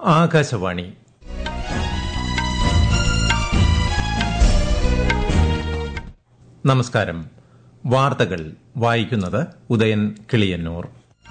ആകാശവാണി നമസ്കാരം വാർത്തകൾ വായിക്കുന്നത് ഉദയൻ കിളിയന്നൂർ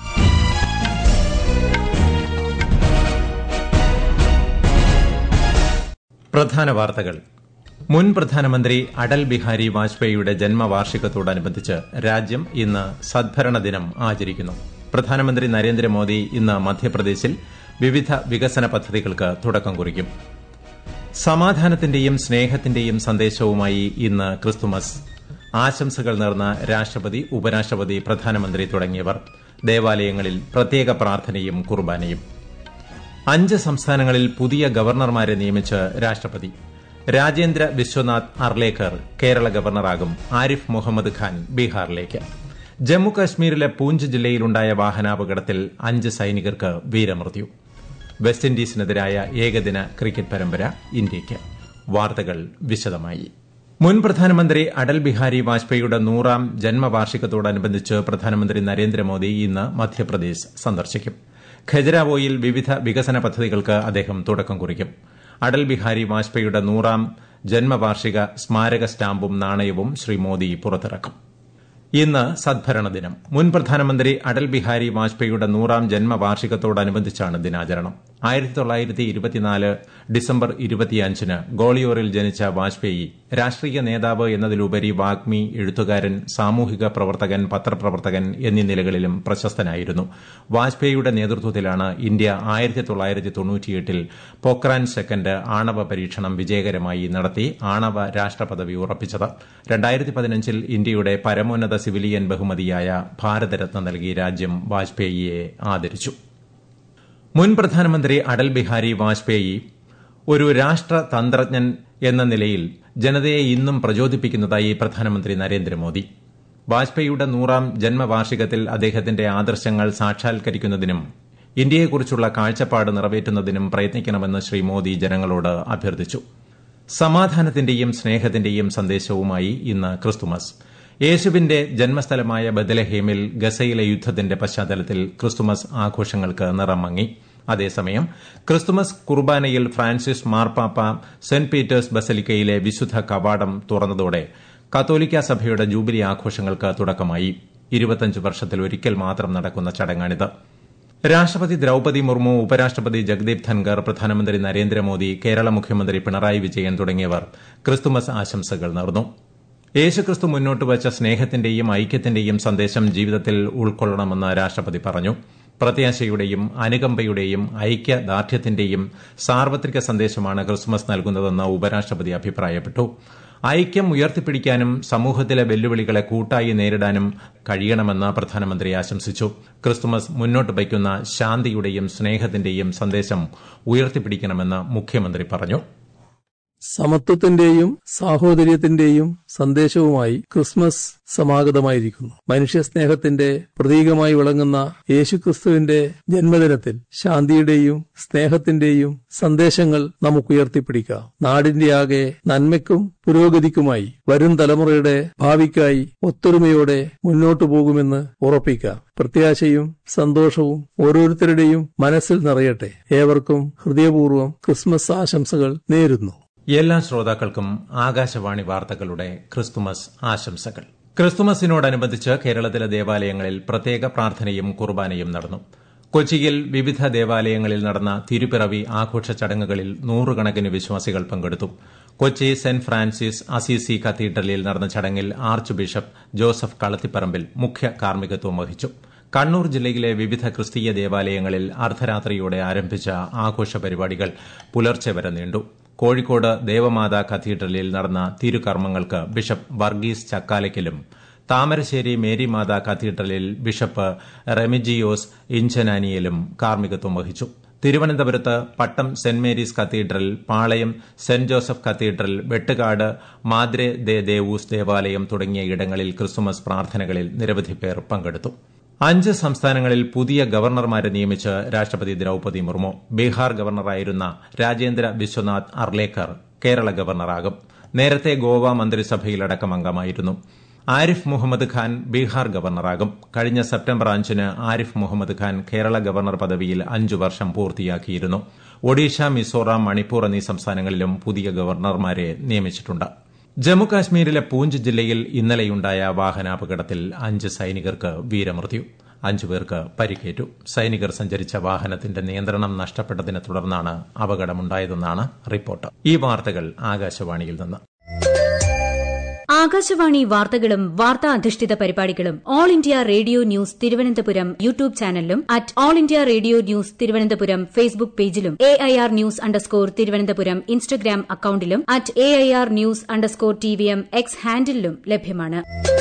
പ്രധാന വാർത്തകൾ മുൻ പ്രധാനമന്ത്രി അടൽ ബിഹാരി വാജ്പേയിയുടെ ജന്മവാർഷികത്തോടനുബന്ധിച്ച് രാജ്യം ഇന്ന് സദ്ഭരണ ദിനം ആചരിക്കുന്നു പ്രധാനമന്ത്രി നരേന്ദ്രമോദി ഇന്ന് മധ്യപ്രദേശിൽ വിവിധ വികസന പദ്ധതികൾക്ക് തുടക്കം കുറിക്കും സമാധാനത്തിന്റെയും സ്നേഹത്തിന്റെയും സന്ദേശവുമായി ഇന്ന് ക്രിസ്തുമസ് ആശംസകൾ നേർന്ന രാഷ്ട്രപതി ഉപരാഷ്ട്രപതി പ്രധാനമന്ത്രി തുടങ്ങിയവർ ദേവാലയങ്ങളിൽ പ്രത്യേക പ്രാർത്ഥനയും കുർബാനയും അഞ്ച് സംസ്ഥാനങ്ങളിൽ പുതിയ ഗവർണർമാരെ നിയമിച്ച് രാഷ്ട്രപതി രാജേന്ദ്ര വിശ്വനാഥ് അർലേക്കർ കേരള ഗവർണറാകും ആരിഫ് മുഹമ്മദ് ഖാൻ ബീഹാറിലേക്ക് ജമ്മുകശ്മീരിലെ പൂഞ്ച് ജില്ലയിലുണ്ടായ വാഹനാപകടത്തിൽ അഞ്ച് സൈനികർക്ക് വീരമൃത്യു വെസ്റ്റ് ഇൻഡീസിനെതിരായ ഏകദിന ക്രിക്കറ്റ് പരമ്പര ഇന്ത്യയ്ക്ക് വാർത്തകൾ വിശദമായി മുൻ പ്രധാനമന്ത്രി അടൽ ബിഹാരി വാജ്പേയിയുടെ നൂറാം ജന്മവാർഷികത്തോടനുബന്ധിച്ച് പ്രധാനമന്ത്രി നരേന്ദ്രമോദി ഇന്ന് മധ്യപ്രദേശ് സന്ദർശിക്കും ഖജരാവോയിൽ വിവിധ വികസന പദ്ധതികൾക്ക് അദ്ദേഹം തുടക്കം കുറിക്കും അടൽ ബിഹാരി വാജ്പേയിയുടെ നൂറാം ജന്മവാർഷിക സ്മാരക സ്റ്റാമ്പും നാണയവും ശ്രീ മോദി പുറത്തിറക്കും ഇന്ന് സദ്ഭരണ ദിനം മുൻ പ്രധാനമന്ത്രി അടൽ ബിഹാരി വാജ്പേയിയുടെ നൂറാം ജന്മവാർഷികത്തോടനുബന്ധിച്ചാണ് ദിനാചരണം ആയിരത്തി തൊള്ളായിരത്തി ഇരുപത്തിനാല് ഡിസംബർ ഇരുപത്തിയഞ്ചിന് ഗോളിയോറിൽ ജനിച്ച വാജ്പേയി രാഷ്ട്രീയ നേതാവ് എന്നതിലുപരി വാഗ്മി എഴുത്തുകാരൻ സാമൂഹിക പ്രവർത്തകൻ പത്രപ്രവർത്തകൻ എന്നീ നിലകളിലും പ്രശസ്തനായിരുന്നു വാജ്പേയിയുടെ നേതൃത്വത്തിലാണ് ഇന്ത്യ ആയിരത്തി തൊള്ളായിരത്തി തൊണ്ണൂറ്റിയെട്ടിൽ പൊക്രാൻ സെക്കൻഡ് ആണവ പരീക്ഷണം വിജയകരമായി നടത്തി ആണവ രാഷ്ട്രപദവി ഉറപ്പിച്ചത് രണ്ടായിരത്തി പതിനഞ്ചിൽ ഇന്ത്യയുടെ പരമോന്നത സിവിലിയൻ ബഹുമതിയായ ഭാരതരത്ന നൽകി രാജ്യം വാജ്പേയിയെ ആദരിച്ചു മുൻ പ്രധാനമന്ത്രി അടൽ ബിഹാരി വാജ്പേയി ഒരു രാഷ്ട്രതന്ത്രജ്ഞൻ എന്ന നിലയിൽ ജനതയെ ഇന്നും പ്രചോദിപ്പിക്കുന്നതായി പ്രധാനമന്ത്രി നരേന്ദ്രമോദി വാജ്പേയിയുടെ നൂറാം ജന്മവാർഷികത്തിൽ അദ്ദേഹത്തിന്റെ ആദർശങ്ങൾ സാക്ഷാത്കരിക്കുന്നതിനും ഇന്ത്യയെക്കുറിച്ചുള്ള കാഴ്ചപ്പാട് നിറവേറ്റുന്നതിനും പ്രയത്നിക്കണമെന്ന് ശ്രീ മോദി ജനങ്ങളോട് അഭ്യർത്ഥിച്ചു സമാധാനത്തിന്റെയും സ്നേഹത്തിന്റെയും സന്ദേശവുമായി ഇന്ന് ക്രിസ്തുമസ് യേശുവിന്റെ ജന്മസ്ഥലമായ ബദലഹേമിൽ ഗസയിലെ യുദ്ധത്തിന്റെ പശ്ചാത്തലത്തിൽ ക്രിസ്തുമസ് ആഘോഷങ്ങൾക്ക് നിറം മങ്ങി അതേസമയം ക്രിസ്തുമസ് കുർബാനയിൽ ഫ്രാൻസിസ് മാർപ്പാപ്പ സെന്റ് പീറ്റേഴ്സ് ബസലിക്കയിലെ വിശുദ്ധ കവാടം തുറന്നതോടെ കത്തോലിക്ക സഭയുടെ ജൂബിലി ആഘോഷങ്ങൾക്ക് തുടക്കമായി ഇരുപത്തഞ്ച് വർഷത്തിൽ ഒരിക്കൽ മാത്രം നടക്കുന്ന ചടങ്ങാണിത് രാഷ്ട്രപതി ദ്രൌപതി മുർമു ഉപരാഷ്ട്രപതി ജഗ്ദീപ് ധൻകർ പ്രധാനമന്ത്രി നരേന്ദ്രമോദി കേരള മുഖ്യമന്ത്രി പിണറായി വിജയൻ തുടങ്ങിയവർ ക്രിസ്തുമസ് ആശംസകൾ നേർന്നു യേശുക്രിസ്തു മുന്നോട്ട് വച്ച സ്നേഹത്തിന്റെയും ഐക്യത്തിന്റെയും സന്ദേശം ജീവിതത്തിൽ ഉൾക്കൊള്ളണമെന്ന് രാഷ്ട്രപതി പറഞ്ഞു പ്രത്യാശയുടെയും അനുകമ്പയുടെയും ഐക്യദാർഢ്യത്തിന്റെയും സാർവത്രിക സന്ദേശമാണ് ക്രിസ്തുമസ് നൽകുന്നതെന്ന് ഉപരാഷ്ട്രപതി അഭിപ്രായപ്പെട്ടു ഐക്യം ഉയർത്തിപ്പിടിക്കാനും സമൂഹത്തിലെ വെല്ലുവിളികളെ കൂട്ടായി നേരിടാനും കഴിയണമെന്ന് പ്രധാനമന്ത്രി ആശംസിച്ചു ക്രിസ്തുമസ് മുന്നോട്ട് വയ്ക്കുന്ന ശാന്തിയുടെയും സ്നേഹത്തിന്റെയും സന്ദേശം ഉയർത്തിപ്പിടിക്കണമെന്ന് മുഖ്യമന്ത്രി പറഞ്ഞു സമത്വത്തിന്റെയും സാഹോദര്യത്തിന്റെയും സന്ദേശവുമായി ക്രിസ്മസ് സമാഗതമായിരിക്കുന്നു മനുഷ്യസ്നേഹത്തിന്റെ പ്രതീകമായി വിളങ്ങുന്ന യേശുക്രിസ്തുവിന്റെ ജന്മദിനത്തിൽ ശാന്തിയുടെയും സ്നേഹത്തിന്റെയും സന്ദേശങ്ങൾ നമുക്ക് ഉയർത്തിപ്പിടിക്കാം നാടിന്റെ ആകെ നന്മയ്ക്കും പുരോഗതിക്കുമായി വരും തലമുറയുടെ ഭാവിക്കായി ഒത്തൊരുമയോടെ മുന്നോട്ടു പോകുമെന്ന് ഉറപ്പിക്കാം പ്രത്യാശയും സന്തോഷവും ഓരോരുത്തരുടെയും മനസ്സിൽ നിറയട്ടെ ഏവർക്കും ഹൃദയപൂർവ്വം ക്രിസ്മസ് ആശംസകൾ നേരുന്നു എല്ലാ ശ്രോതാക്കൾക്കും ആകാശവാണി വാർത്തകളുടെ ക്രിസ്തുമസ് ആശംസകൾ ക്രിസ്തുമസിനോടനുബന്ധിച്ച് കേരളത്തിലെ ദേവാലയങ്ങളിൽ പ്രത്യേക പ്രാർത്ഥനയും കുർബാനയും നടന്നു കൊച്ചിയിൽ വിവിധ ദേവാലയങ്ങളിൽ നടന്ന തിരുപ്പിറവി ആഘോഷ ചടങ്ങുകളിൽ നൂറുകണക്കിന് വിശ്വാസികൾ പങ്കെടുത്തു കൊച്ചി സെന്റ് ഫ്രാൻസിസ് അസീസി കത്തീഡ്രലിൽ നടന്ന ചടങ്ങിൽ ആർച്ച് ബിഷപ്പ് ജോസഫ് കളത്തിപ്പറമ്പിൽ മുഖ്യ കാർമ്മികത്വം വഹിച്ചു കണ്ണൂർ ജില്ലയിലെ വിവിധ ക്രിസ്തീയ ദേവാലയങ്ങളിൽ അർദ്ധരാത്രിയോടെ ആരംഭിച്ച ആഘോഷ പരിപാടികൾ പുലർച്ചെ വരെ നീണ്ടു കോഴിക്കോട് ദേവമാതാ കത്തീഡ്രലിൽ നടന്ന തിരുകർമ്മങ്ങൾക്ക് ബിഷപ്പ് വർഗീസ് ചക്കാലയ്ക്കലും താമരശ്ശേരി മേരിമാതാ കത്തീഡ്രലിൽ ബിഷപ്പ് റെമിജിയോസ് ഇഞ്ചനാനിയലും കാർമ്മികത്വം വഹിച്ചു തിരുവനന്തപുരത്ത് Pattom Saint Mary's cathedral Palayam Saint Joseph cathedral Vettukad മാദ്രെ ദേ ദേവൂസ് ദേവാലയം തുടങ്ങിയ ഇടങ്ങളിൽ ക്രിസ്തുമസ് പ്രാർത്ഥനകളിൽ നിരവധി പേർ പങ്കെടുത്തു അഞ്ച് സംസ്ഥാനങ്ങളിൽ പുതിയ ഗവർണർമാരെ നിയമിച്ച് രാഷ്ട്രപതി ദ്രൌപതി മുർമു ബീഹാർ ഗവർണറായിരുന്ന രാജേന്ദ്ര വിശ്വനാഥ് അർലേക്കർ കേരള ഗവർണറാകും നേരത്തെ ഗോവ മന്ത്രിസഭയിലടക്കം അംഗമായിരുന്നു ആരിഫ് മുഹമ്മദ് ഖാൻ ബീഹാർ ഗവർണറാകും കഴിഞ്ഞ സെപ്റ്റംബർ അഞ്ചിന് ആരിഫ് മുഹമ്മദ് ഖാൻ കേരള ഗവർണർ പദവിയിൽ അഞ്ചു വർഷം പൂർത്തിയാക്കിയിരുന്നു ഒഡീഷ മിസോറാം മണിപ്പൂർ എന്നീ സംസ്ഥാനങ്ങളിലും പുതിയ ഗവർണർമാരെ നിയമിച്ചിട്ടുണ്ട് ജമ്മുകാശ്മീരിലെ പൂഞ്ച് ജില്ലയിൽ ഇന്നലെയുണ്ടായ വാഹനാപകടത്തിൽ അഞ്ച് സൈനികർക്ക് വീരമൃത്യു അഞ്ചു പേർക്ക് പരിക്കേറ്റു സൈനികർ സഞ്ചരിച്ച വാഹനത്തിന്റെ നിയന്ത്രണം നഷ്ടപ്പെട്ടതിനെ തുടർന്നാണ് അപകടമുണ്ടായതെന്നാണ് റിപ്പോർട്ട് ഈ വാർത്തകൾ ആകാശവാണിയിൽ നിന്ന് ആകാശവാണി വാർത്തകളും വാർത്താ അധിഷ്ഠിത പരിപാടികളും All India Radio news Thiruvananthapuram YouTube ചാനലിലും at All India Radio news Thiruvananthapuram Facebook പേജിലും A I R news underscore Thiruvananthapuram Instagram അക്കൌണ്ടിലും at A I R news underscore T V M X ഹാൻഡിലും ലഭ്യമാണ്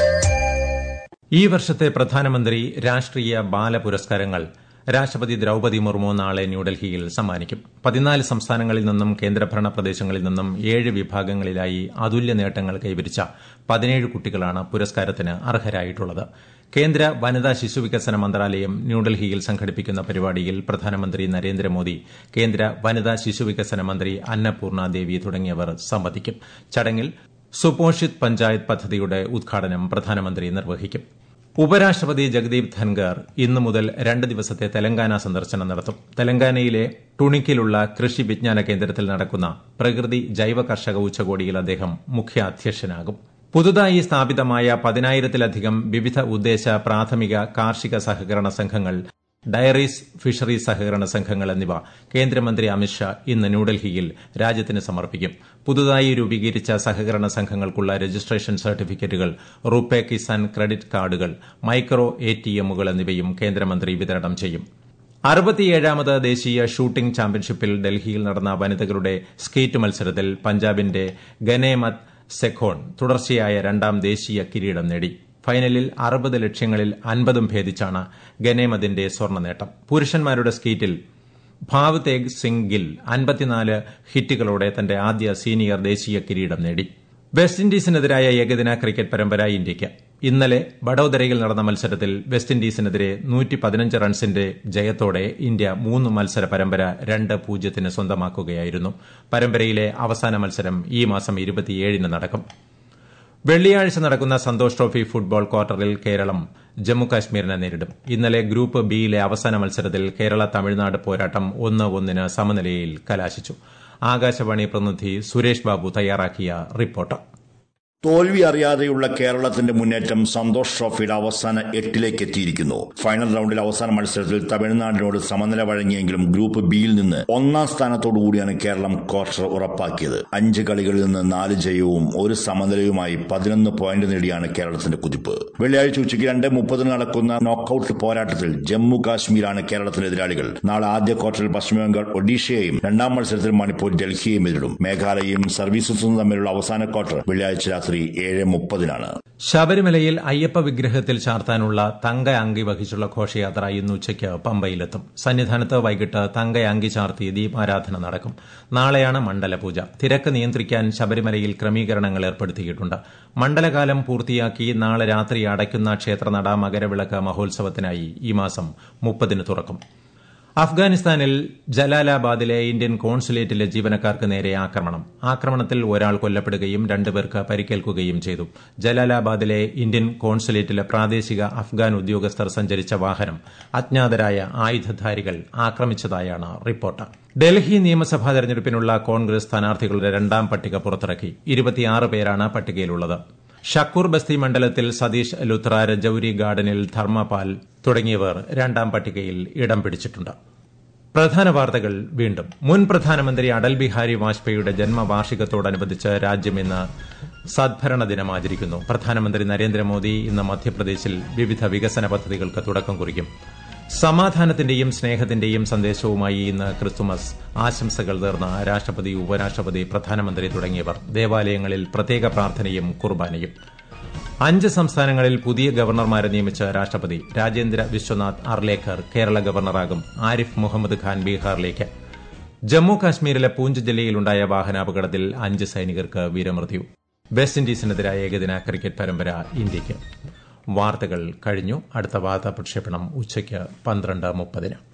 ഈ വർഷത്തെ പ്രധാനമന്ത്രി രാഷ്ട്രീയ ബാല പുരസ്കാരങ്ങൾ രാഷ്ട്രപതി ദ്രൌപതി മുർമു നാളെ ന്യൂഡൽഹിയിൽ സമ്മാനിക്കും പതിനാല് സംസ്ഥാനങ്ങളിൽ നിന്നും കേന്ദ്രഭരണ പ്രദേശങ്ങളിൽ നിന്നും ഏഴ് വിഭാഗങ്ങളിലായി അതുല്യ നേട്ടങ്ങൾ കൈവരിച്ച പതിനേഴ് കുട്ടികളാണ് പുരസ്കാരത്തിന് അർഹരായിട്ടുള്ളത് കേന്ദ്ര വനിതാ ശിശുവികസന മന്ത്രാലയം ന്യൂഡൽഹിയിൽ സംഘടിപ്പിക്കുന്ന പരിപാടിയിൽ പ്രധാനമന്ത്രി നരേന്ദ്രമോദി കേന്ദ്ര വനിതാ ശിശുവികസന മന്ത്രി അന്നപൂർണ ദേവി തുടങ്ങിയവർ സംബന്ധിക്കും ചടങ്ങിൽ സുപോഷിത് പഞ്ചായത്ത് പദ്ധതിയുടെ ഉദ്ഘാടനം പ്രധാനമന്ത്രി നിർവഹിക്കും ഉപരാഷ്ട്രപതി ജഗദീപ് ധൻഖർ ഇന്നു മുതൽ രണ്ട് ദിവസത്തെ തെലങ്കാന സന്ദർശനം നടത്തും തെലങ്കാനയിലെ ടുണിക്കിലുള്ള കൃഷി വിജ്ഞാന കേന്ദ്രത്തിൽ നടക്കുന്ന പ്രകൃതി ജൈവ കർഷക ഉച്ചകോടിയിൽ അദ്ദേഹം മുഖ്യ അധ്യക്ഷനാകും പുതുതായി സ്ഥാപിതമായ പതിനായിരത്തിലധികം വിവിധ ഉദ്ദേശ പ്രാഥമിക കാർഷിക സഹകരണ സംഘങ്ങൾ ഡയറീസ് ഫിഷറീസ് സഹകരണ സംഘങ്ങൾ എന്നിവ കേന്ദ്രമന്ത്രി അമിത്ഷാ ഇന്ന് ന്യൂഡൽഹിയിൽ രാജ്യത്തിന് സമർപ്പിക്കും പുതുതായി രൂപീകരിച്ച സഹകരണ സംഘങ്ങൾക്കുള്ള രജിസ്ട്രേഷൻ സർട്ടിഫിക്കറ്റുകൾ റുപേ കിസാൻ ക്രെഡിറ്റ് കാർഡുകൾ മൈക്രോ എടിഎമ്മുകൾ എന്നിവയും കേന്ദ്രമന്ത്രി വിതരണം ചെയ്യും അറുപത്തിയേഴാമത് ദേശീയ ഷൂട്ടിംഗ് ചാമ്പ്യൻഷിപ്പിൽ ഡൽഹിയിൽ നടന്ന വനിതകളുടെ സ്കേറ്റ് മത്സരത്തിൽ പഞ്ചാബിന്റെ ഗനേമത് സെഖോൺ തുടർച്ചയായ രണ്ടാം ദേശീയ കിരീടം നേടി ഫൈനലിൽ അറുപത് ലക്ഷ്യങ്ങളിൽ അൻപതും ഭേദിച്ചാണ് ഗനേമതിന്റെ സ്വർണ്ണ നേട്ടം പുരുഷന്മാരുടെ സ്കീറ്റിൽ ഭാവ് തേഗ് സിംഗ് ഗിൽ അൻപത്തിനാല് ഹിറ്റുകളോടെ തന്റെ ആദ്യ സീനിയർ ദേശീയ കിരീടം നേടി വെസ്റ്റ് ഇൻഡീസിനെതിരായ ഏകദിന ക്രിക്കറ്റ് പരമ്പര ഇന്ത്യയ്ക്ക് ഇന്നലെ വഡോദരയിൽ നടന്ന മത്സരത്തിൽ വെസ്റ്റ് ഇൻഡീസിനെതിരെ നൂറ്റി പതിനഞ്ച് റൺസിന്റെ ജയത്തോടെ ഇന്ത്യ മൂന്ന് മത്സര പരമ്പര രണ്ട് പൂജ്യത്തിന് സ്വന്തമാക്കുകയായിരുന്നു പരമ്പരയിലെ അവസാന മത്സരം ഈ മാസം ഇരുപത്തിയേഴിന് നടക്കും വെള്ളിയാഴ്ച നടക്കുന്ന സന്തോഷ് ട്രോഫി ഫുട്ബോൾ ക്വാർട്ടറിൽ കേരളം ജമ്മുകാശ്മീരിനെ നേരിടും ഇന്നലെ ഗ്രൂപ്പ് ബിയിലെ അവസാന മത്സരത്തിൽ കേരള തമിഴ്നാട് പോരാട്ടം ഒന്ന് ഒന്നിന് സമനിലയിൽ കലാശിച്ചു ആകാശവാണി പ്രതിനിധി സുരേഷ് ബാബു തയ്യാറാക്കിയ റിപ്പോർട്ട് തോൽവി അറിയാതെയുള്ള കേരളത്തിന്റെ മുന്നേറ്റം സന്തോഷ് ട്രോഫിയുടെ അവസാന എട്ടിലേക്ക് എത്തിയിരിക്കുന്നു ഫൈനൽ റൌണ്ടിൽ അവസാന മത്സരത്തിൽ തമിഴ്നാടിനോട് സമനില വഴങ്ങിയെങ്കിലും ഗ്രൂപ്പ് ബിയിൽ നിന്ന് ഒന്നാം സ്ഥാനത്തോടുകൂടിയാണ് കേരളം ക്വാർട്ടർ ഉറപ്പാക്കിയത് അഞ്ച് കളികളിൽ നിന്ന് നാല് ജയവും ഒരു സമനിലയുമായി പതിനൊന്ന് പോയിന്റ് നേടിയാണ് കേരളത്തിന്റെ കുതിപ്പ് വെള്ളിയാഴ്ച ഉച്ചയ്ക്ക് രണ്ട് മുപ്പതിന് നടക്കുന്ന നോക്കൌട്ട് പോരാട്ടത്തിൽ ജമ്മു കാശ്മീരാണ് കേരളത്തിന്റെ എതിരാളികൾ നാളെ ആദ്യ ക്വാർട്ടറിൽ പശ്ചിമബംഗാൾ ഒഡീഷയെയും രണ്ടാം മത്സരത്തിൽ മണിപ്പൂർ ഡൽഹിയെയും എതിരിടും മേഘാലയയും സർവീസസും തമ്മിലുള്ള അവസാന ക്വാർട്ടർ വെള്ളിയാഴ്ച രാത്രി ഏഴ് മുപ്പതിനാണ് ശബരിമലയിൽ അയ്യപ്പ വിഗ്രഹത്തിൽ ചാർത്താനുള്ള തങ്ക അങ്കി വഹിച്ചുള്ള ഘോഷയാത്ര ഇന്ന് ഉച്ചയ്ക്ക് പമ്പയിലെത്തും സന്നിധാനത്ത് വൈകിട്ട് തങ്ക അങ്കി ചാർത്തി ദീപാരാധന നടക്കും നാളെയാണ് മണ്ഡലപൂജ തിരക്ക് നിയന്ത്രിക്കാൻ ശബരിമലയിൽ ക്രമീകരണങ്ങൾ ഏർപ്പെടുത്തിയിട്ടുണ്ട് മണ്ഡലകാലം പൂർത്തിയാക്കി നാളെ രാത്രി അടയ്ക്കുന്ന ക്ഷേത്രനട മകരവിളക്ക് മഹോത്സവത്തിനായി ഈ മാസം മുപ്പതിന് തുറക്കും അഫ്ഗാനിസ്ഥാനിൽ ജലാലാബാദിലെ ഇന്ത്യൻ കോൺസുലേറ്റിലെ ജീവനക്കാർക്ക് നേരെ ആക്രമണം ആക്രമണത്തിൽ ഒരാൾ കൊല്ലപ്പെടുകയും രണ്ടുപേർക്ക് പരിക്കേൽക്കുകയും ചെയ്തു ജലാലാബാദിലെ ഇന്ത്യൻ കോൺസുലേറ്റിലെ പ്രാദേശിക അഫ്ഗാൻ ഉദ്യോഗസ്ഥർ സഞ്ചരിച്ച വാഹനം അജ്ഞാതരായ ആയുധധാരികൾ ആക്രമിച്ചതായാണ് റിപ്പോർട്ട് ഡൽഹി നിയമസഭാ തെരഞ്ഞെടുപ്പിനുള്ള കോൺഗ്രസ് സ്ഥാനാർത്ഥികളുടെ രണ്ടാം പട്ടിക പുറത്തിറക്കി ഇരുപത്തിയാറ് പേരാണ് പട്ടികയിലുള്ളത് ഷക്കൂർ ബസ്തി മണ്ഡലത്തിൽ സതീഷ് ലുത്ര രജൌരി ഗാർഡനിൽ ധർമ്മപാൽ തുടങ്ങിയവർ രണ്ടാം പട്ടികയിൽ ഇടം പിടിച്ചിട്ടുണ്ട് പ്രധാന വാർത്തകൾ വീണ്ടും മുൻ പ്രധാനമന്ത്രി അടൽ ബിഹാരി വാജ്പേയിയുടെ ജന്മവാർഷികത്തോടനുബന്ധിച്ച് രാജ്യം ഇന്ന് സദ്ഭരണ ദിനം ആചരിക്കുന്നു പ്രധാനമന്ത്രി നരേന്ദ്രമോദി ഇന്ന് മധ്യപ്രദേശിൽ വിവിധ വികസന പദ്ധതികൾക്ക് തുടക്കം കുറിക്കും സമാധാനത്തിന്റെയും സ്നേഹത്തിന്റെയും സന്ദേശവുമായി ഇന്ന് ക്രിസ്തുമസ് ആശംസകൾ നേർന്ന രാഷ്ട്രപതി ഉപരാഷ്ട്രപതി പ്രധാനമന്ത്രി തുടങ്ങിയവർ ദേവാലയങ്ങളിൽ പ്രത്യേക പ്രാർത്ഥനയും കുർബാനയും അഞ്ച് സംസ്ഥാനങ്ങളിൽ പുതിയ ഗവർണർമാരെ നിയമിച്ച രാഷ്ട്രപതി രാജേന്ദ്ര വിശ്വനാഥ് അർലേക്കർ കേരള ഗവർണറാകും ആരിഫ് മുഹമ്മദ് ഖാൻ ബീഹാറിലേക്ക് ജമ്മു കാശ്മീരിലെ പൂഞ്ച് ജില്ലയിലുണ്ടായ വാഹനാപകടത്തിൽ അഞ്ച് സൈനികർക്ക് വീരമൃത്യു വെസ്റ്റ് ഇൻഡീസിനെതിരായ ഏകദിന ക്രിക്കറ്റ് പരമ്പര ഇന്ത്യയ്ക്ക് വാർത്തകൾ കഴിഞ്ഞു അടുത്ത വാർത്താ പ്രക്ഷേപണം ഉച്ചയ്ക്ക് പന്ത്രണ്ട് മുപ്പതിന്